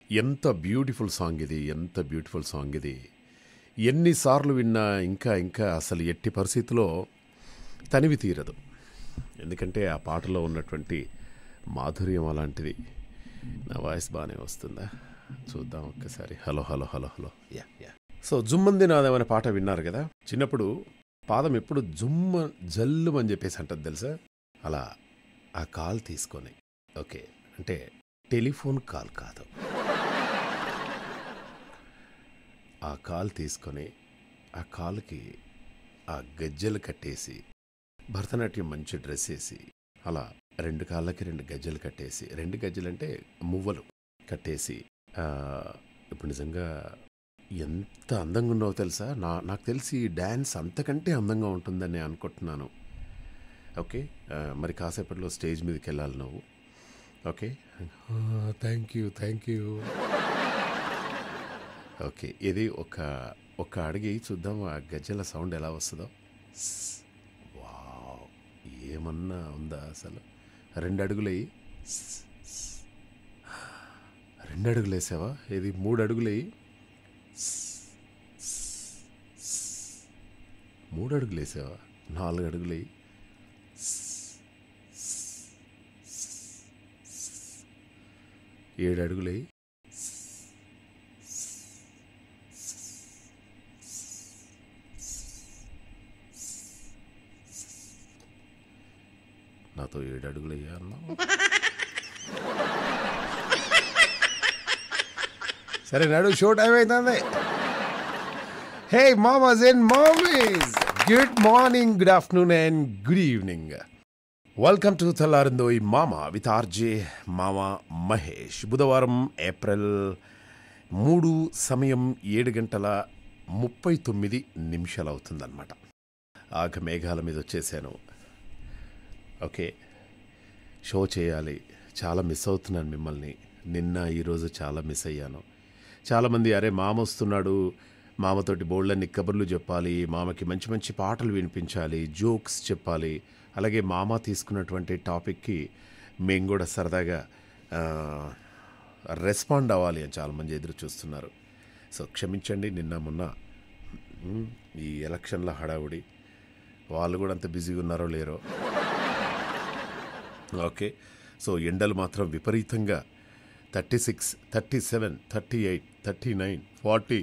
ఎంత beautiful song ఇది ఎంత బ్యూటిఫుల్ సాంగ్ ఇది ఎన్నిసార్లు విన్నా ఇంకా ఇంకా అసలు ఎట్టి పరిస్థితిలో తనివి తీరదు ఎందుకంటే ఆ పాటలో ఉన్నటువంటి మాధుర్యం అలాంటిది నా వాయిస్ బాగానే వస్తుందా చూద్దాం ఒక్కసారి hello hello hello hello ya ya so జుమ్మంది నాదం అనే పాట విన్నారు కదా చిన్నప్పుడు పాదం ఎప్పుడు జుమ్మ జల్లు అని చెప్పేసి అంటది తెలుసా అలా ఆ కాల్ తీసుకొని ఓకే అంటే టెలిఫోన్ కాల్ కాదు ఆ కాల్ తీసుకొని ఆ కాల్కి ఆ గజ్జెలు కట్టేసి భరతనాట్యం మంచి డ్రెస్ వేసి అలా రెండు కాళ్ళకి రెండు గజ్జెలు కట్టేసి రెండు గజ్జెలు అంటే మువ్వలు కట్టేసి ఆ, ఇప్పుడు నిజంగా ఎంత అందంగా ఉన్నావో తెలుసా నా నాకు తెలిసి ఈ డ్యాన్స్ అంతకంటే అందంగా ఉంటుందని నేను అనుకుంటున్నాను ఓకే ఆ, మరి కాసేపట్లో స్టేజ్ మీదకి వెళ్ళాలి నువ్వు okay thank you thank you okay ఇది ఒక ఒక అడిగి చూద్దాం ఆ గజ్జల సౌండ్ ఎలా వస్తుందో స్. వావ్ ఏమన్నా ఉందా అసలు రెండు అడుగులయ్యి స్. స్. రెండు అడుగులు వేసావా ఇది మూడు అడుగులయ్యి స్. స్. స్. మూడు అడుగులు వేసావా నాలుగు అడుగులయ్యి స్. స్. స్. ఏడు అడుగులయ్యి నాతో ఏడు అడుగులు అన్నావు సరే నడు షో టైం అవుతుంది hey mamas and mamis good morning good afternoon and good evening welcome to తెల్లారిందో ఈ మామ విత్ ఆర్జే మామ మహేష్ బుధవారం ఏప్రిల్ మూడు సమయం ఏడు గంటల ముప్పై తొమ్మిది నిమిషాలు అవుతుందన్నమాట ఆగ మేఘాల మీద వచ్చేసాను ఓకే షో చేయాలి చాలా మిస్ అవుతున్నాను మిమ్మల్ని నిన్న ఈరోజు చాలా మిస్ అయ్యాను చాలామంది అరే మామ వస్తున్నాడు మామతోటి బోళ్ళన్ని కబుర్లు చెప్పాలి మామకి మంచి మంచి పాటలు వినిపించాలి జోక్స్ చెప్పాలి అలాగే మామ తీసుకున్నటువంటి టాపిక్కి మేము కూడా సరదాగా ఆ, రెస్పాండ్ అవ్వాలి అని చాలామంది ఎదురు చూస్తున్నారు సో క్షమించండి నిన్న మొన్న మ్, ఈ ఎలక్షన్ల హడావుడి వాళ్ళు కూడా అంత బిజీగా ఉన్నారో లేరో ఓకే సో ఎండలు మాత్రం విపరీతంగా thirty six thirty seven thirty eight thirty nine forty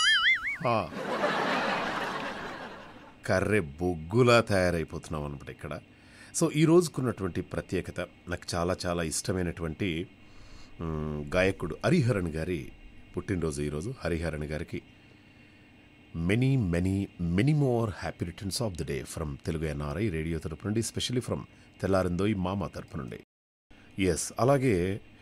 కర్రె బొగ్గులా తయారైపోతున్నాం అనమాట ఇక్కడ సో ఈ రోజుకున్నటువంటి ప్రత్యేకత నాకు చాలా చాలా ఇష్టమైనటువంటి మ్, గాయకుడు హరిహరన్ గారి పుట్టినరోజు ఈరోజు హరిహరన్ గారికి many many many more happy returns of the day from Telugu NRI radio తరపు నుండి స్పెషల్లీ ఫ్రమ్ తెల్లారిందో ఈ మామ తరపు నుండి ఎస్ అలాగే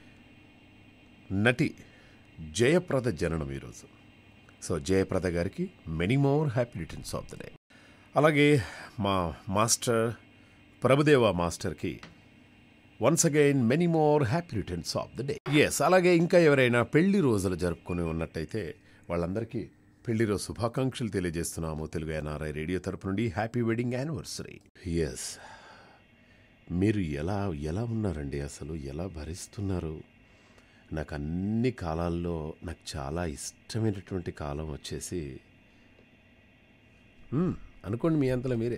నటి జయప్రద జననం ఈరోజు సో జయప్రద గారికి many more happy returns of the day అలాగే మా మాస్టర్ ప్రభుదేవ మాస్టర్కి once again many more happy returns of the day yes అలాగే ఇంకా ఎవరైనా పెళ్లి రోజులు జరుపుకుని ఉన్నట్టయితే వాళ్ళందరికీ పెళ్లి రోజు శుభాకాంక్షలు తెలియజేస్తున్నాము తెలుగు ఎన్ఆర్ఐ రేడియో తరపు నుండి హ్యాపీ వెడ్డింగ్ యానివర్సరీ ఎస్ మీరు ఎలా ఎలా ఉన్నారండి అసలు ఎలా భరిస్తున్నారు నాకు అన్ని కాలాల్లో నాకు చాలా ఇష్టమైనటువంటి కాలం వచ్చేసి మ్మ్, అనుకోండి మీ అంతలో మీరే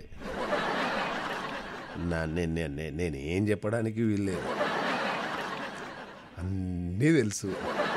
నా నేను నేను నేను- నేను ఏం చెప్పడానికి వీల్లేదు అన్నీ తెలుసు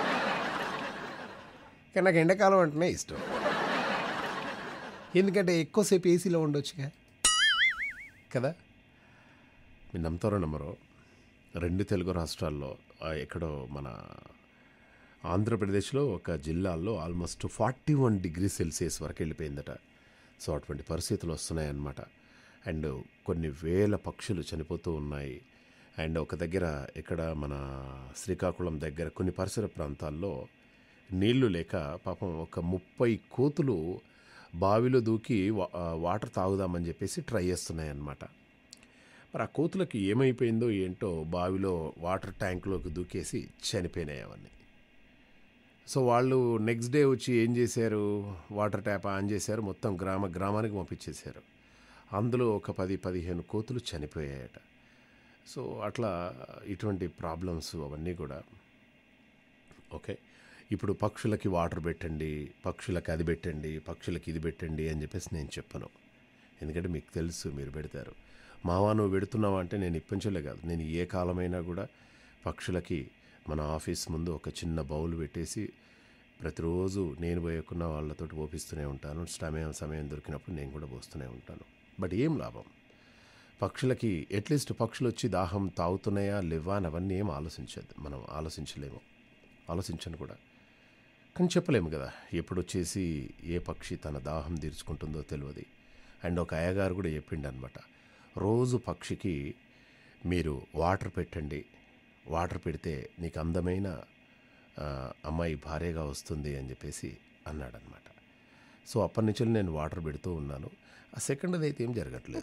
కానీ నాకు ఎండాకాలం అంటేనే ఇష్టం ఎందుకంటే ఎక్కువసేపు ఏసీలో ఉండొచ్చుగా కదా మీరు నమ్ముతారో నమ్మరో రెండు తెలుగు రాష్ట్రాల్లో ఆ, ఎక్కడో మన ఆంధ్రప్రదేశ్లో ఒక జిల్లాల్లో almost forty one degree Celsius వరకు వెళ్ళిపోయిందట సో అటువంటి పరిస్థితులు వస్తున్నాయన్నమాట అండ్ కొన్ని వేల పక్షులు చనిపోతూ ఉన్నాయి అండ్ ఒక దగ్గర ఇక్కడ మన శ్రీకాకుళం దగ్గర కొన్ని పరిసర ప్రాంతాల్లో నీళ్లు లేక పాపం ఒక ముప్పై కోతులు బావిలో దూకి వా- ఆ, వాటర్ తాగుదామని చెప్పేసి ట్రై చేస్తున్నాయి అన్నమాట మరి ఆ కోతులకి ఏమైపోయిందో ఏంటో బావిలో వాటర్ ట్యాంక్లోకి దూకేసి చనిపోయినాయి అవన్నీ సో వాళ్ళు నెక్స్ట్ డే వచ్చి ఏం చేశారు వాటర్ ట్యాప్ ఆన్ చేశారు మొత్తం గ్రామ గ్రామానికి పంపించేశారు అందులో ఒక పది పదిహేను కోతులు చనిపోయాయట సో అట్లా ఇటువంటి ప్రాబ్లమ్స్ అవన్నీ కూడా ఓకే ఇప్పుడు పక్షులకి వాటర్ పెట్టండి పక్షులకి అది పెట్టండి పక్షులకి ఇది పెట్టండి అని చెప్పేసి నేను చెప్పను ఎందుకంటే మీకు తెలుసు మీరు పెడతారు మావా నువ్వు పెడుతున్నావా అంటే నేను ఇప్పించలే కాదు నేను ఏ కాలమైనా కూడా పక్షులకి మన ఆఫీస్ ముందు ఒక చిన్న బౌల్ పెట్టేసి ప్రతిరోజు నేను పోయకున్న వాళ్ళతో పోపిస్తూనే ఉంటాను సమయం సమయం దొరికినప్పుడు నేను కూడా పోస్తూనే ఉంటాను బట్ ఏం లాభం పక్షులకి అట్లీస్ట్ పక్షులు వచ్చి దాహం తాగుతున్నాయా లేవా అని అవన్నీ ఏం ఆలోచించదు మనం ఆలోచించలేము ఆలోచించను కూడా కానీ చెప్పలేము కదా ఎప్పుడు వచ్చేసి ఏ పక్షి తన దాహం తీర్చుకుంటుందో తెలియదు అండ్ ఒక అయ్యగారు కూడా చెప్పిండు అనమాట రోజు పక్షికి మీరు వాటర్ పెట్టండి వాటర్ పెడితే నీకు అందమైన ఆ, అమ్మాయి భార్యగా వస్తుంది అని చెప్పేసి అన్నాడనమాట సో అప్పటి నుంచి నేను వాటర్ పెడుతూ ఉన్నాను ఆ సెకండ్ అయితే ఏం జరగట్లేదు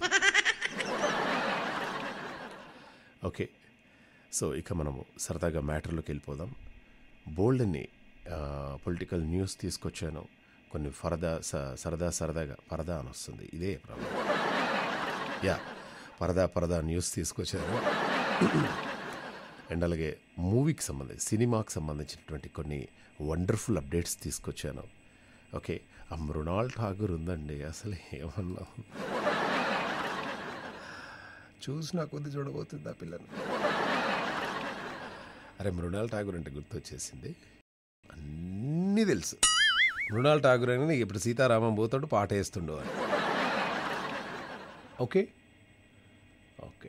ఓకే సో ఇక మనము సరదాగా మ్యాటర్లోకి వెళ్ళిపోదాం బోల్డ్ని పొలిటికల్ న్యూస్ తీసుకొచ్చాను కొన్ని ఫరదా స- సరదా సరదాగా పరదా అని వస్తుంది ఇదే ప్రాబ్లం యా పరదా పరదా న్యూస్ తీసుకొచ్చాను అండ్ అలాగే మూవీకి సంబంధించి సినిమాకి సంబంధించినటువంటి కొన్ని వండర్ఫుల్ అప్డేట్స్ తీసుకొచ్చాను ఓకే ఆ మృణాల్ ఠాగూర్ ఉందండి అసలు ఏమన్నా చూసినా కొద్ది చూడబోతుంది ఆ పిల్లని అరే మృణాల్ ఠాగూర్ అంటే గుర్తొచ్చేసింది అన్నీ తెలుసు మృణాల్ ఠాగూర్ అని నీకు ఇప్పుడు సీతారామం పోతాడు పాట వేస్తుండు అని ఓకే ఓకే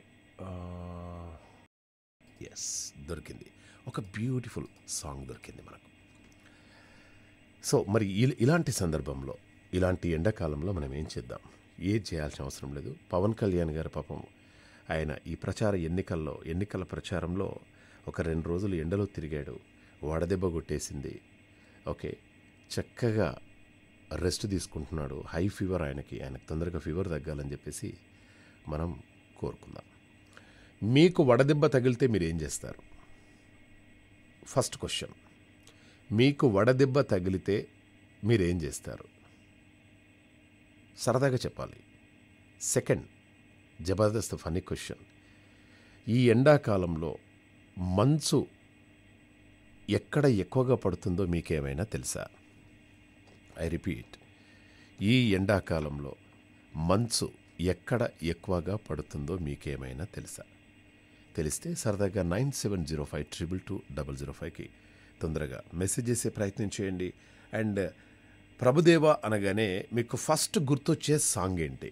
ఎస్ దొరికింది ఒక బ్యూటిఫుల్ సాంగ్ దొరికింది మనకు సో మరి ఇల- ఇలాంటి సందర్భంలో ఇలాంటి ఎండాకాలంలో మనం ఏం చేద్దాం ఏం చేయాల్సిన అవసరం లేదు పవన్ కళ్యాణ్ గారు పాపం ఆయన ఈ ప్రచార ఎన్నికల్లో ఎన్నికల ప్రచారంలో ఒక రెండు రోజులు ఎండలో తిరిగాడు వడదెబ్బ కొట్టేసింది ఓకే చక్కగా రెస్ట్ తీసుకుంటున్నాడు హై ఫీవర్ ఆయనకి ఆయనకు తొందరగా ఫీవర్ తగ్గాలని చెప్పేసి మనం కోరుకుందాం మీకు వడదెబ్బ తగిలితే మీరు ఏం చేస్తారు ఫస్ట్ క్వశ్చన్ మీకు వడదెబ్బ తగిలితే మీరేం చేస్తారు సరదాగా చెప్పాలి సెకండ్ జబర్దస్త్ ఫనీ క్వశ్చన్ ఈ ఎండాకాలంలో మంచు ఎక్కడ ఎక్కువగా పడుతుందో మీకేమైనా తెలుసా ఐ రిపీట్ ఈ ఎండాకాలంలో మంచు ఎక్కడ ఎక్కువగా పడుతుందో మీకేమైనా తెలుసా తెలిస్తే సరదాగా nine seven zero five triple two double zero ఫైవ్కి తొందరగా మెసేజ్ చేసే ప్రయత్నం చేయండి అండ్ ప్రభుదేవ అనగానే మీకు ఫస్ట్ గుర్తొచ్చే సాంగ్ ఏంటి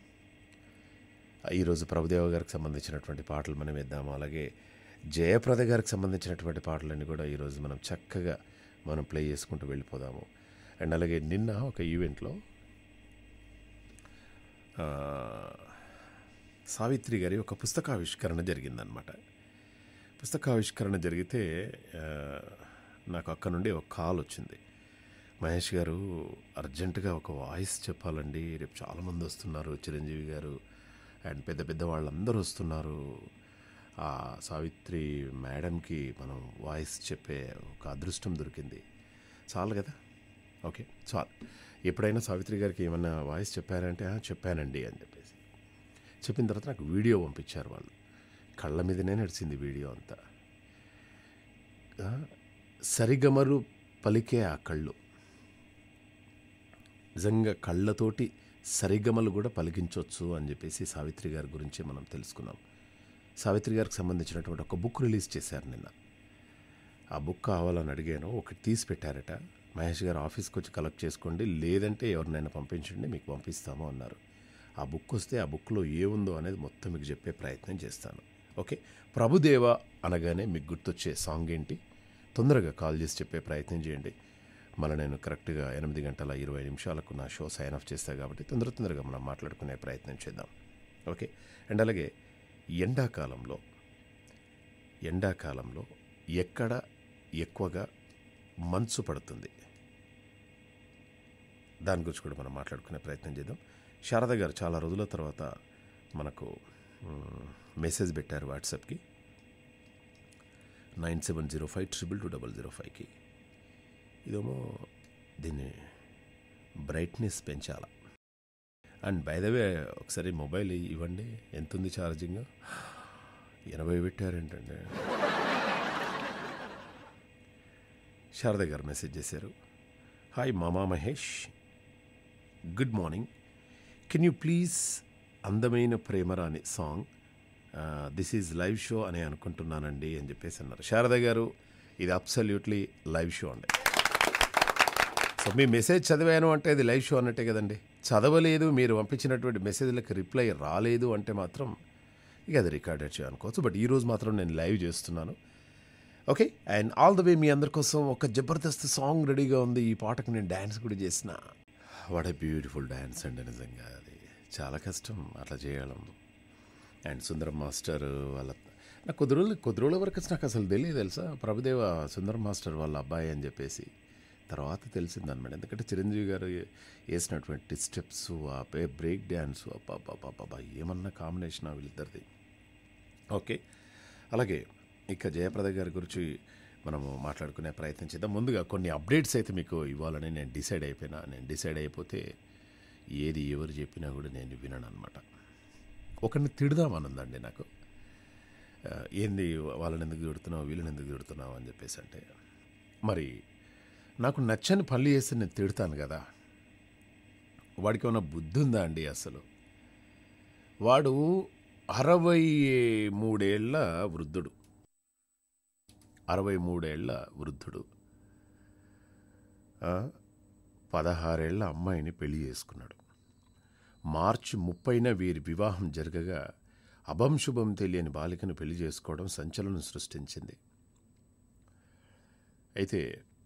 ఈరోజు ప్రభుదేవ గారికి సంబంధించినటువంటి పాటలు మనం వేద్దాము అలాగే జయప్రద గారికి సంబంధించినటువంటి పాటలన్నీ కూడా ఈరోజు మనం చక్కగా మనం ప్లే చేసుకుంటూ వెళ్ళిపోదాము అండ్ అలాగే నిన్న ఒక ఈవెంట్లో ఆ, సావిత్రి గారి ఒక పుస్తకావిష్కరణ జరిగిందనమాట పుస్తకావిష్కరణ జరిగితే ఆ, నాకు అక్కడ నుండి ఒక కాల్ వచ్చింది మహేష్ గారు అర్జెంటుగా ఒక వాయిస్ చెప్పాలండి రేపు చాలామంది వస్తున్నారు చిరంజీవి గారు అండ్ పెద్ద పెద్ద వాళ్ళందరూ వస్తున్నారు ఆ సావిత్రి మేడంకి మనం వాయిస్ చెప్పే ఒక అదృష్టం దొరికింది చాలు కదా ఓకే చాలు ఎప్పుడైనా సావిత్రి గారికి ఏమన్నా వాయిస్ చెప్పారంటే "ఆ, చెప్పానండి అని చెప్పేసి చెప్పిన తర్వాత నాకు వీడియో పంపించారు వాళ్ళు కళ్ళ మీదనే నడిచింది వీడియో అంతా ఆ, సరిగమలు పలికే ఆ కళ్ళు నిజంగా కళ్ళతోటి సరిగమలు కూడా పలికించవచ్చు అని చెప్పేసి సావిత్రి గారి గురించి మనం తెలుసుకున్నాం సావిత్రి గారికి సంబంధించినటువంటి ఒక బుక్ రిలీజ్ చేశారు నిన్న ఆ బుక్ కావాలని అడిగాను ఒకటి తీసి పెట్టారట మహేష్ గారు ఆఫీస్కి వచ్చి కలెక్ట్ చేసుకోండి లేదంటే ఎవరినైనా పంపించండి మీకు పంపిస్తాము అన్నారు ఆ బుక్ వస్తే ఆ బుక్లో ఏముందో అనేది మొత్తం మీకు చెప్పే ప్రయత్నం చేస్తాను ఓకే ప్రభుదేవ అనగానే మీకు గుర్తొచ్చే సాంగ్ ఏంటి తొందరగా కాల్ చేసి చెప్పే ప్రయత్నం చేయండి మళ్ళీ నేను కరెక్ట్గా ఎనిమిది గంటల ఇరవై నిమిషాలకు నా షో సైన్ ఆఫ్ చేస్తా కాబట్టి తొందర తొందరగా మనం మాట్లాడుకునే ప్రయత్నం చేద్దాం ఓకే అండ్ అలాగే ఎండాకాలంలో ఎండాకాలంలో ఎక్కడ ఎక్కువగా మంచు పడుతుంది దాని గురించి కూడా మనం మాట్లాడుకునే ప్రయత్నం చేద్దాం శారద గారు చాలా రోజుల తర్వాత మనకు మ్, మెసేజ్ పెట్టారు వాట్సాప్కి nine seven zero five triple two double zero ఫైవ్కి ఇదేమో దీన్ని బ్రైట్నెస్ పెంచాల అండ్ బై ద వే ఒకసారి మొబైల్ ఇవ్వండి ఎంత ఉంది ఛార్జింగ్ ఎనభై పెట్టారేంటండి శారద గారు మెసేజ్ చేశారు హాయ్ మామా Mahesh good morning can you please అందమైన ప్రేమరాని song this is live show అని అనుకుంటున్నానండి అని చెప్పేసి అన్నారు శారద గారు ఇది అబ్సల్యూట్లీ లైవ్ షో అండి సో మీ మెసేజ్ చదివాను అంటే అది లైవ్ షో అన్నట్టే కదండి చదవలేదు మీరు పంపించినటువంటి మెసేజ్లకు రిప్లై రాలేదు అంటే మాత్రం ఇక అది రికార్డెడ్ షో అనుకోవచ్చు బట్ ఈరోజు మాత్రం నేను లైవ్ చేస్తున్నాను okay and all the way మీ అందరి కోసం ఒక జబర్దస్త్ సాంగ్ రెడీగా ఉంది ఈ పాటకు నేను డ్యాన్స్ కూడా చేసిన వాట్ ఏ బ్యూటిఫుల్ డ్యాన్స్ అండి నిజంగా అది చాలా కష్టం అట్లా చేయడం అండ్ సుందరం మాస్టర్ వాళ్ళ నాకు కొద్ది రోజులు కొద్ది రోజుల వరకు నాకు అసలు తెలియదు తెలుసా ప్రభుదేవ సుందరం మాస్టర్ వాళ్ళ అబ్బాయి అని చెప్పేసి తర్వాత తెలిసిందనమాట ఎందుకంటే చిరంజీవి గారు వేసినటువంటి స్టెప్స్ ఆ బ్రేక్ డ్యాన్స్ అబ్బా ఏమన్నా కాంబినేషన్ వీళ్ళిద్దరిది ఓకే అలాగే ఇక జయప్రద గారి గురించి మనము మాట్లాడుకునే ప్రయత్నం చేద్దాం ముందుగా కొన్ని అప్డేట్స్ అయితే మీకు ఇవ్వాలని నేను డిసైడ్ అయిపోయినా నేను డిసైడ్ అయిపోతే ఏది ఎవరు చెప్పినా కూడా నేను వినను అనమాట ఒకరిని తిడదామనుందండి నాకు ఆ, ఏంది వాళ్ళని ఎందుకు తిడుతున్నావు వీళ్ళని ఎందుకు తిడుతున్నావు అని చెప్పేసి అంటే మరి నాకు నచ్చని పనులు చేస్తే నేను తిడతాను కదా వాడికి ఏమైనా బుద్ధి ఉందా అండి అసలు వాడు అరవై మూడేళ్ల వృద్ధుడు అరవై మూడేళ్ల వృద్ధుడు ఆ, పదహారేళ్ల అమ్మాయిని పెళ్లి చేసుకున్నాడు మార్చి ముప్పైన వీరి వివాహం జరగగా అభంశుభం తెలియని బాలికను పెళ్లి చేసుకోవడం సంచలనం సృష్టించింది అయితే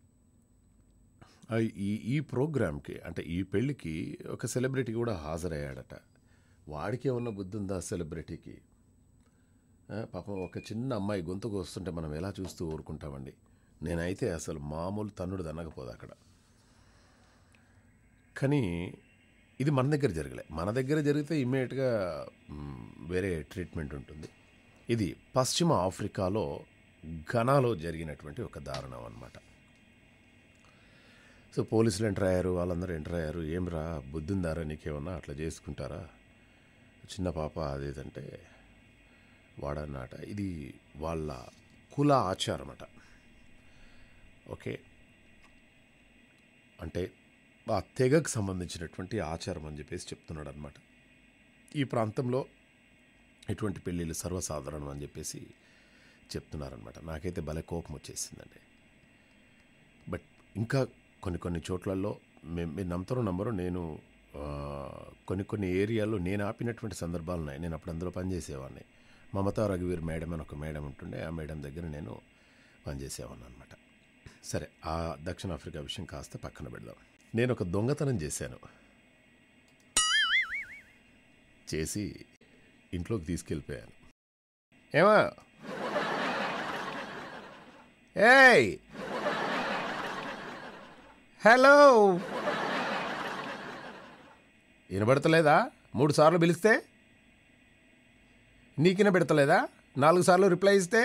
ఆ ఈ ఈ ప్రోగ్రామ్కి అంటే ఈ పెళ్ళికి ఒక సెలబ్రిటీ కూడా హాజరయ్యాడట వాడికి ఏమన్నా బుద్ధి ఉందా సెలబ్రిటీకి ఆ, పాపం ఒక చిన్న అమ్మాయి గొంతుకు వస్తుంటే మనం ఎలా చూస్తూ ఊరుకుంటామండి నేనైతే అసలు మామూలు తన్నుడు దన్నకపోదు అక్కడ కానీ ఇది మన దగ్గర జరగలే మన దగ్గర జరిగితే ఇమ్మీడియట్గా మ్, వేరే ట్రీట్మెంట్ ఉంటుంది ఇది పశ్చిమ ఆఫ్రికాలో ఘనాలో జరిగినటువంటి ఒక దారుణం అన్నమాట సో పోలీసులు ఎంటర్ అయ్యారు వాళ్ళందరూ ఎంటర్ అయ్యారు ఏం రా బుద్ధిందారా నీకేమన్నా అట్లా చేసుకుంటారా చిన్న పాప అదేదంటే వాడన్నమాట ఇది వాళ్ళ కుల ఆచారం అట ఓకే అంటే ఆ తెగకు సంబంధించినటువంటి ఆచారం అని చెప్పేసి చెప్తున్నాడు అనమాట ఈ ప్రాంతంలో ఇటువంటి పెళ్ళిళ్ళు సర్వసాధారణం అని చెప్పేసి చెప్తున్నారనమాట నాకైతే భలే కోపం వచ్చేసిందండి బట్ ఇంకా కొన్ని కొన్ని చోట్లలో మేము మీరు నమ్ముతారో నమ్మరో నేను ఆ, కొన్ని కొన్ని ఏరియాల్లో నేను ఆపినటువంటి సందర్భాలు ఉన్నాయి నేను అప్పుడు అందులో పనిచేసేవాడిని మమతా రఘువీర్ మేడం అని ఒక మేడం ఉంటుండే ఆ మేడం దగ్గర నేను పనిచేసేవాడిని అనమాట సరే ఆ దక్షిణాఫ్రికా విషయం కాస్త పక్కన పెడదాం నేను ఒక దొంగతనం చేశాను చేసి ఇంట్లోకి తీసుకెళ్ళిపోయాను ఏమా ఏయ్ హలో వినబడతలేదా మూడు సార్లు పిలిస్తే నీకు వినబెడతలేదా నాలుగు సార్లు రిప్లై ఇస్తే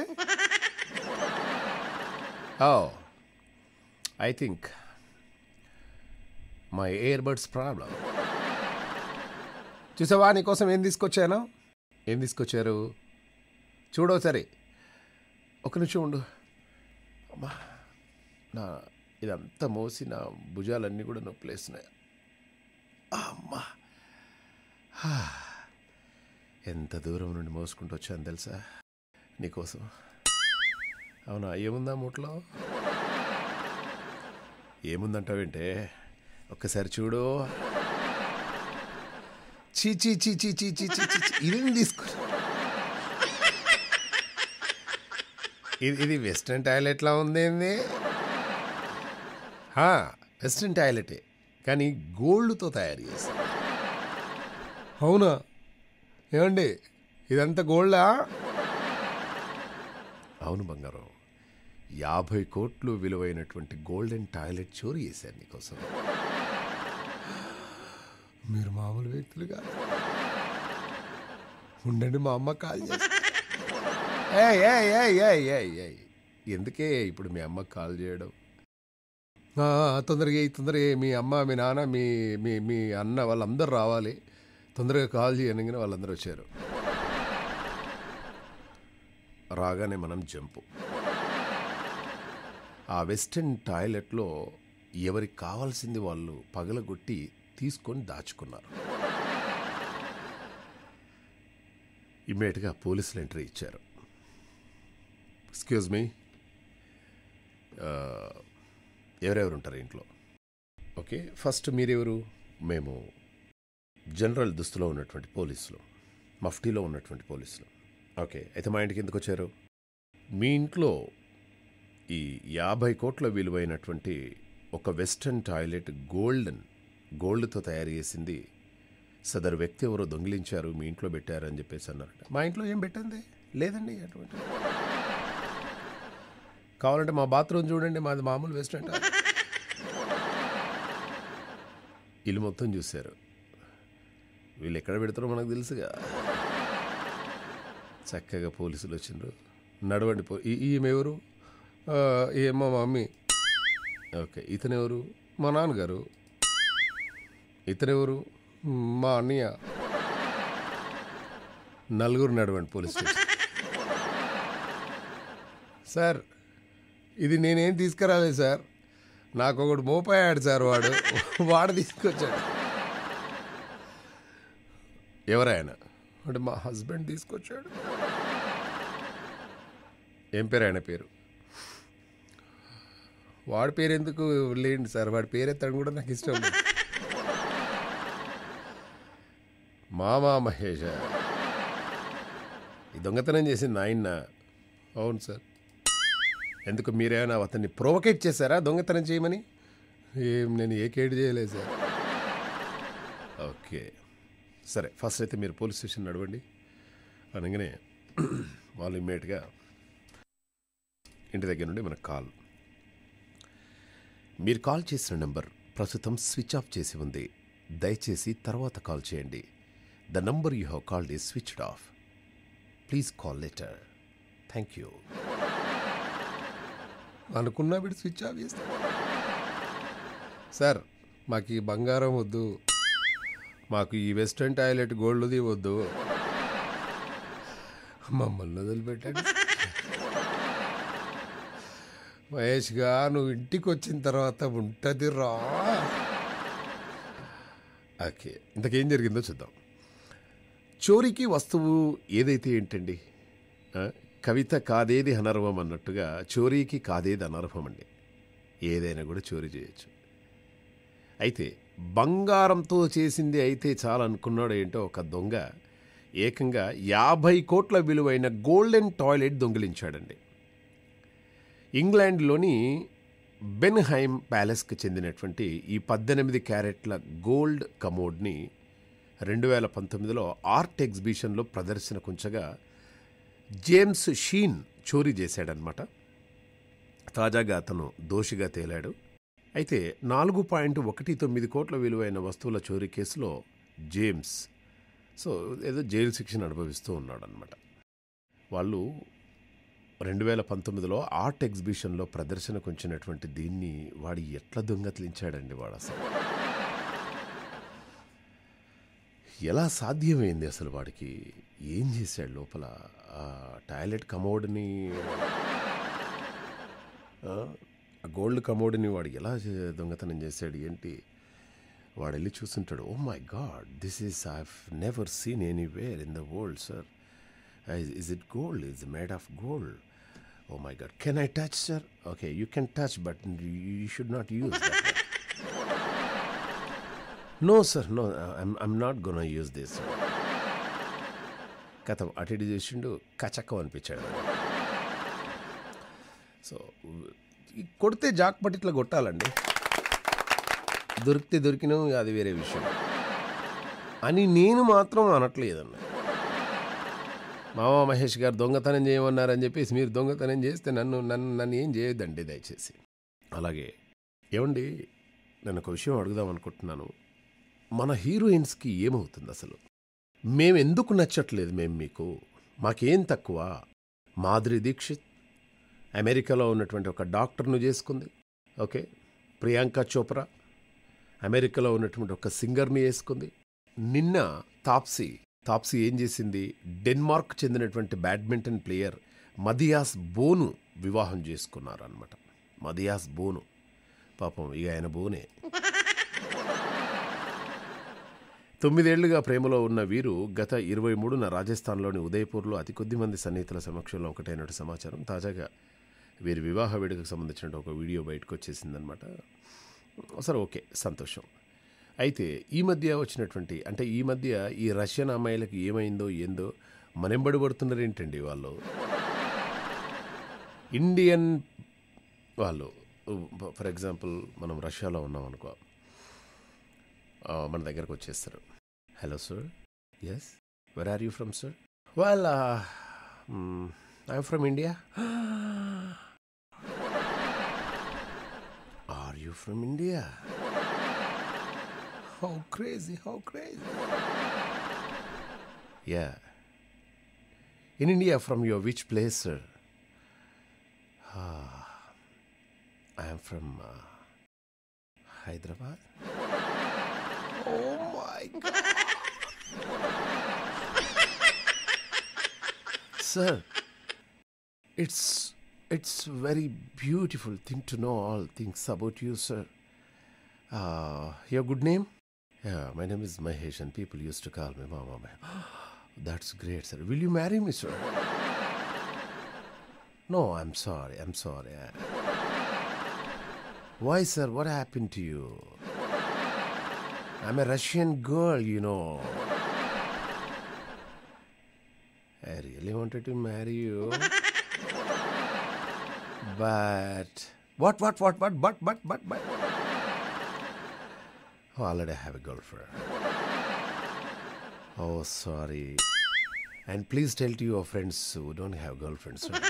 oh I think my earbuds problem చూసావా నీకోసం ఏం తీసుకొచ్చాను ఏం తీసుకొచ్చారు చూడో సరే ఒక నిమిషం ఉండు అమ్మా నా ఇదంతా మోసి నా భుజాలన్నీ కూడా నొప్పులేస్తున్నాయి అమ్మా హా. ఎంత దూరం నుండి మోసుకుంటూ వచ్చాను తెలుసా నీకోసం అవునా ఏముందా మూట్లో ఏముందంటావేంటే ఒక్కసారి చూడు చీ చీ చీ చీ చీ చీ చీ చీ ఇదేం తీసుకో ఇది ఇది వెస్ట్రన్ టాయిలెట్లా ఉంది ఏంది హా, వెస్ట్రన్ టాయిలెటే కానీ గోల్డ్తో తయారు చేసి అవునా ఏమండి ఇదంతా గోల్డా అవును బంగారం యాభై కోట్లు విలువైనటువంటి గోల్డెన్ టాయిలెట్ చోరీ చేశాను నీకోసం మీరు మామూలు వ్యక్తులుగా ఉండండి మా అమ్మ కాల్ చేస్తా ఏయ్, ఏయ్, ఏయ్, ఏయ్, ఏయ్, ఏయ్. ఎందుకే ఇప్పుడు మీ అమ్మకి కాల్ చేయడం ఆ, తొందరగా ఎయ్, తొందరగా ఎయ్. మీ అమ్మ మీ నాన్న మీ మీ మీ అన్న వాళ్ళందరూ రావాలి తొందరగా కాల్ చేయనగానే వాళ్ళందరూ వచ్చారు రాగానే మనం జంపు ఆ వెస్టర్న్ టాయిలెట్లో ఎవరికి కావాల్సింది వాళ్ళు పగలగొట్టి తీసుకొని దాచుకున్నారు ఇమ్మీడియట్గా పోలీసులు ఎంట్రీ ఇచ్చారు ఎక్స్క్యూజ్ మీ ఎవరెవరు ఉంటారు ఇంట్లో ఓకే ఫస్ట్ మీరెవరు మేము జనరల్ దుస్తులో ఉన్నటువంటి పోలీసులు మఫ్టీలో ఉన్నటువంటి పోలీసులు ఓకే అయితే మా ఇంటికి ఎందుకు వచ్చారు మీ ఇంట్లో ఈ యాభై కోట్ల విలువైనటువంటి ఒక వెస్టర్న్ టాయిలెట్ గోల్డెన్ గోల్డ్తో తయారు చేసింది సదరు వ్యక్తి ఎవరో దొంగిలించారు మీ ఇంట్లో పెట్టారు అని చెప్పేసి అన్నారట మా ఇంట్లో ఏం పెట్టింది లేదండి అటువంటి కావాలంటే మా బాత్రూమ్ చూడండి మాది మామూలు వెస్టర్న్ టాయిలెట్ ఇల్లు మొత్తం చూశారు వీళ్ళు ఎక్కడ పెడతారో మనకు తెలుసుగా చక్కగా పోలీసులు వచ్చిండ్రు నడవండి పో ఈ- ఈమె ఎవరు "ఆ, ఈమె మా మమ్మీ ఓకే ఇతనెవరు మా నాన్నగారు ఇతనెవరు మా అన్నయ్య నలుగురు నడవండి పోలీస్ స్టేషన్ సార్ ఇది నేనేం తీసుకురాలేదు సార్ నాకు ఒకడు మోపాయాడు సార్ వాడు వాడు తీసుకొచ్చాడు ఎవరాయన అంటే మా హస్బెండ్ తీసుకొచ్చాడు ఏం పేరు ఆయన పేరు వాడి పేరు ఎందుకు లేండి సార్ వాడి పేరు ఎత్తడం కూడా నాకు ఇష్టం లేదు మామా మహేష ఈ దొంగతనం చేసింది ఆయన అవును సార్ ఎందుకు మీరేమైనా అతన్ని ప్రొవకేట్ చేశారా దొంగతనం చేయమని ఏం నేను ఏ కేడు చేయలేదు సార్ ఓకే సరే ఫస్ట్ అయితే మీరు పోలీస్ స్టేషన్ నడవండి అనగానే వాళ్ళు ఇమ్మీడియట్గా ఇంటి దగ్గర నుండి మనకు కాల్ మీరు కాల్ చేసిన నెంబర్ ప్రస్తుతం స్విచ్ ఆఫ్ చేసి ఉంది దయచేసి తర్వాత కాల్ చేయండి the number you have called is switched off please call later thank you అనుకున్నా వీడు స్విచ్ ఆఫ్ చేస్తాడు సార్ మాకు ఈ బంగారం వద్దు మాకు ఈ వెస్టర్న్ టాయిలెట్ గోల్డ్ది వద్దు మమ్మల్ని వదిలిపెట్టండి మహేష్గా నువ్వు ఇంటికి వచ్చిన తర్వాత ఉంటుంది రా ఓకే ఇంతకేం జరిగిందో చూద్దాం చోరీకి వస్తువు ఏదైతే ఏంటండి ఆ, కవిత కాదేది అనర్వం అన్నట్టుగా చోరీకి కాదేది అనర్వం అండి ఏదైనా కూడా చోరీ చేయొచ్చు అయితే బంగారంతో చేసింది అయితే చాలనుకున్నాడు ఏంటో ఒక దొంగ ఏకంగా యాభై కోట్ల విలువైన గోల్డెన్ టాయిలెట్ దొంగిలించాడండి ఇంగ్లాండ్లోని బెన్హైమ్ ప్యాలెస్కి చెందినటువంటి ఈ పద్దెనిమిది క్యారెట్ల గోల్డ్ కమోడ్ని రెండు వేల పంతొమ్మిదిలో ఆర్ట్ ఎగ్జిబిషన్లో ప్రదర్శనకుంచగా జేమ్స్ షీన్ చోరీ చేశాడనమాట తాజాగా అతను దోషిగా తేలాడు అయితే నాలుగు పాయింట్ ఒకటి తొమ్మిది కోట్ల విలువైన వస్తువుల చోరీ కేసులో జేమ్స్ సో ఏదో జైలు శిక్షను అనుభవిస్తూ ఉన్నాడనమాట వాళ్ళు రెండు వేల పంతొమ్మిదిలో ఆర్ట్ ఎగ్జిబిషన్లో ప్రదర్శనకు వచ్చినటువంటి దీన్ని వాడు ఎట్లా దొంగతలించాడండి వాడు అసలు ఎలా సాధ్యమైంది అసలు వాడికి ఏం చేశాడు లోపల ఆ టాయిలెట్ కమోడ్ని ఆ, ఆ గోల్డ్ కమోడ్ని వాడు ఎలా చే- దొంగతనం చేశాడు ఏంటి వాడు వెళ్ళి చూస్తుంటాడు oh my God this is I never seen anywhere in the world sir is it gold is made of gold oh my God can I touch sir okay you can touch but you should not use no sir no I'm not gonna use this కథ అటు ఇటు చేసిండు కచక్కం అనిపించాడు so ఈ కొడితే jackpot ఇట్లా కొట్టాలండి దొరికితే దొరికిన అది వేరే విషయం అని నేను మాత్రం అనట్లేదన్న మామ మహేష్ గారు దొంగతనం చేయమన్నారని చెప్పేసి మీరు దొంగతనం చేస్తే నన్ను నన్ను నన్ను ఏం చేయొద్దండి దయచేసి అలాగే ఏమండి నేను ఒక విషయం అడుగుదాం అనుకుంటున్నాను మన హీరోయిన్స్కి ఏమవుతుంది అసలు మేము ఎందుకు నచ్చట్లేదు మేము మీకు మాకేం తక్కువ మాధురి దీక్షిత్ అమెరికాలో ఉన్నటువంటి ఒక డాక్టర్ను చేసుకుంది ఓకే ప్రియాంక చోప్రా అమెరికాలో ఉన్నటువంటి ఒక సింగర్ని వేసుకుంది నిన్న తాప్సీ తాప్సీ ఏం చేసింది డెన్మార్క్ చెందినటువంటి బ్యాడ్మింటన్ ప్లేయర్ మదియాస్ బోను వివాహం చేసుకున్నారనమాట మదియాస్ బోను పాపం ఇక ఆయన బోనే తొమ్మిదేళ్లుగా ప్రేమలో ఉన్న వీరు గత ఇరవై మూడున రాజస్థాన్లోని ఉదయపూర్లో అతి కొద్ది మంది సన్నిహితుల సమక్షంలో ఒకటైనట్టు సమాచారం తాజాగా వీరి వివాహ వేడుకకు సంబంధించిన ఒక వీడియో బయటకు వచ్చేసిందనమాట సరే ఓకే సంతోషం అయితే ఈ మధ్య వచ్చినటువంటి అంటే ఈ మధ్య ఈ రష్యన్ అమ్మాయిలకు ఏమైందో ఏందో మనెంబడి పడుతున్నారు ఏంటండి వాళ్ళు ఇండియన్ వాళ్ళు ఫర్ ఎగ్జాంపుల్ మనం రష్యాలో ఉన్నాం అనుకో ఆ, మన దగ్గరకు వచ్చేస్తారు hello sir yes where are you from sir well I from India are you from India how crazy how crazy ya in India from your which place sir I am from uh, Hyderabad. Oh my God. Sir, it's it's very beautiful thing to know all things about you, sir. Uh, your good name? Yeah, my name is Mahesh, and people used to call me Mama. That's great, sir. Will you marry me, sir? No, I'm sorry. I'm sorry. Why, sir? What happened to you? I'm a Russian girl, you know. I really wanted to marry you. But. What, what, what, what, but, but, but, but. Oh, already I have a girlfriend. Oh, sorry. And please tell to your friends who don't have girlfriends. sir.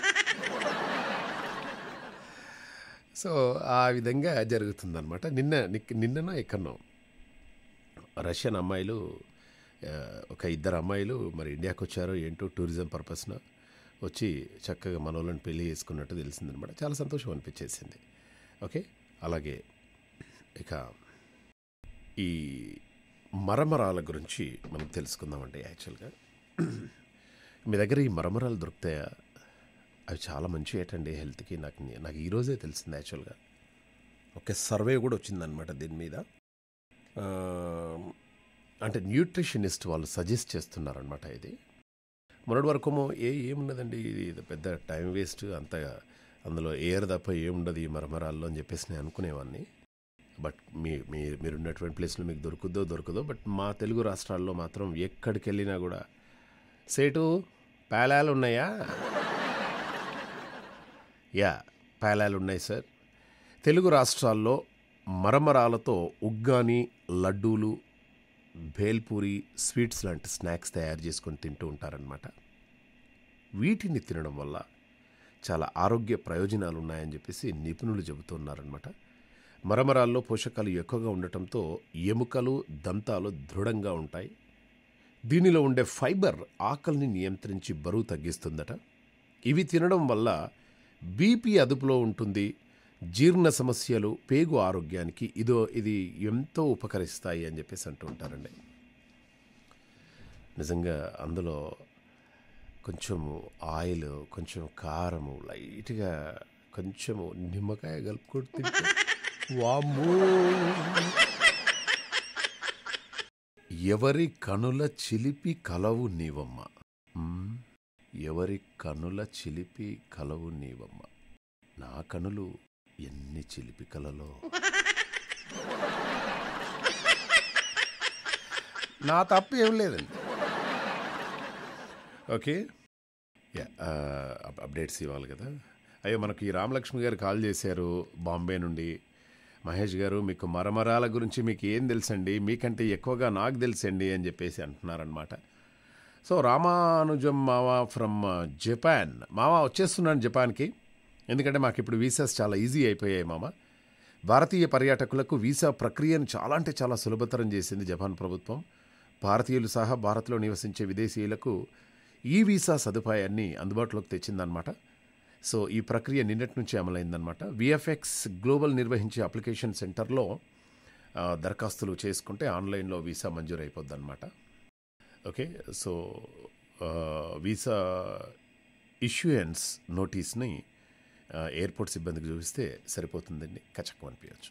So ఆ విధంగా జరుగుతుందన్నమాట నిన్న Nick- నిన్ననో ఎక్కడనో Russian అమ్మాయిలు ఆ, ఒక ఇద్దరు అమ్మాయిలు మరి ఇండియాకి వచ్చారో ఏంటో టూరిజం పర్పస్న వచ్చి చక్కగా మనోళ్ళని పెళ్లి చేసుకున్నట్టు తెలిసిందనమాట చాలా సంతోషం అనిపించేసింది ఓకే అలాగే ఇక ఈ మరమరాల గురించి మనం తెలుసుకుందామండి యాక్చువల్గా మీ దగ్గర ఈ మరమరాలు దొరుకుతాయా అవి చాలా మంచి ఏటండి హెల్త్కి నాకు ని- నాకు ఈరోజే తెలిసింది యాక్చువల్గా ఒక సర్వే కూడా వచ్చిందనమాట దీని మీద ఆ, అంటే న్యూట్రిషనిస్ట్ వాళ్ళు సజెస్ట్ చేస్తున్నారనమాట ఇది మొన్నటి వరకేమో ఏ ఏమున్నదండి ఇది ఇది పెద్ద టైం వేస్ట్ అంత అందులో ఎయిర్ తప్ప ఏముండదు ఈ మరమరాల్లో అని చెప్పేసి నేను అనుకునేవాడిని బట్ మీ మీ మీరున్నటువంటి ప్లేస్లో మీకు దొరుకుద్దో దొరకదో బట్ మా తెలుగు రాష్ట్రాల్లో మాత్రం ఎక్కడికి వెళ్ళినా కూడా సేటు పేలాలు ఉన్నాయా యా పేలాలు ఉన్నాయి సార్ తెలుగు రాష్ట్రాల్లో మరమరాలతో ఉగ్గాని లడ్డూలు భేల్పూరి స్వీట్స్ లాంటి స్నాక్స్ తయారు చేసుకొని తింటూ ఉంటారనమాట వీటిని తినడం వల్ల చాలా ఆరోగ్య ప్రయోజనాలు ఉన్నాయని చెప్పేసి నిపుణులు చెబుతున్నారనమాట మరమరాల్లో పోషకాలు ఎక్కువగా ఉండటంతో ఎముకలు దంతాలు దృఢంగా ఉంటాయి దీనిలో ఉండే ఫైబర్ ఆకలిని నియంత్రించి బరువు తగ్గిస్తుందట ఇవి తినడం వల్ల బీపీ అదుపులో ఉంటుంది జీర్ణ సమస్యలు పేగు ఆరోగ్యానికి ఇదో ఇది ఎంతో ఉపకరిస్తాయి అని చెప్పేసి అంటూ ఉంటారండి నిజంగా అందులో కొంచెము ఆయిల్ కొంచెం కారము లైట్గా కొంచెము నిమ్మకాయ కలుపుకొని తింటే వామ్మో ఎవరి కనుల చిలిపి కలవు నీవమ్మ మ్మ్. ఎవరి కనుల చిలిపి కలవు నీవమ్మ నా కనులు ఎన్ని చిలిపి కలలో నా తప్పు ఏం లేదండి ఓకే యా ఆ, అప్- అప్డేట్స్ ఇవ్వాలి కదా అయ్యో మనకి ఈ రామలక్ష్మి గారు కాల్ చేశారు బాంబే నుండి మహేష్ గారు మీకు మరమరాల గురించి మీకు ఏం తెలుసండి మీకంటే ఎక్కువగా నాకు తెలుసండి అని చెప్పేసి అంటున్నారనమాట సో రామానుజం మావా ఫ్రమ్ జపాన్ మావా వచ్చేస్తున్నాను జపాన్కి ఎందుకంటే మాకు ఇప్పుడు వీసాస్ చాలా ఈజీ అయిపోయాయి మామ భారతీయ పర్యాటకులకు వీసా ప్రక్రియను చాలా అంటే చాలా సులభతరం చేసింది జపాన్ ప్రభుత్వం భారతీయులు సహా భారత్లో నివసించే విదేశీయులకు ఈ వీసా సదుపాయాన్ని అందుబాటులోకి తెచ్చిందనమాట సో ఈ ప్రక్రియ నిన్నటి నుంచి అమలైందనమాట విఎఫ్ఎక్స్ గ్లోబల్ నిర్వహించే అప్లికేషన్ సెంటర్లో ఆ, దరఖాస్తులు చేసుకుంటే ఆన్లైన్లో వీసా మంజూరు అయిపోద్ది అనమాట ఓకే సో ఆ, వీసా ఇష్యూయన్స్ నోటీస్ని ఆ, ఎయిర్పోర్ట్ సిబ్బందికి చూపిస్తే సరిపోతుందండి కచక్కం అనిపించచ్చు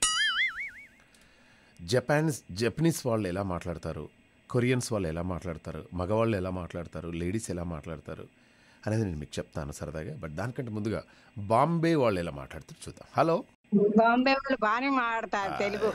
జపానీస్ జపనీస్ వాళ్ళు ఎలా మాట్లాడతారు కొరియన్స్ వాళ్ళు ఎలా మాట్లాడతారు మగవాళ్ళు ఎలా మాట్లాడతారు లేడీస్ ఎలా మాట్లాడతారు అనేది నేను మీకు చెప్తాను సరదాగా బట్ దానికంటే ముందుగా బాంబే వాళ్ళు ఎలా మాట్లాడతారు చూద్దాం హలో బాంబే వాళ్ళు బాగానే మాట్లాడతారు తెలుగు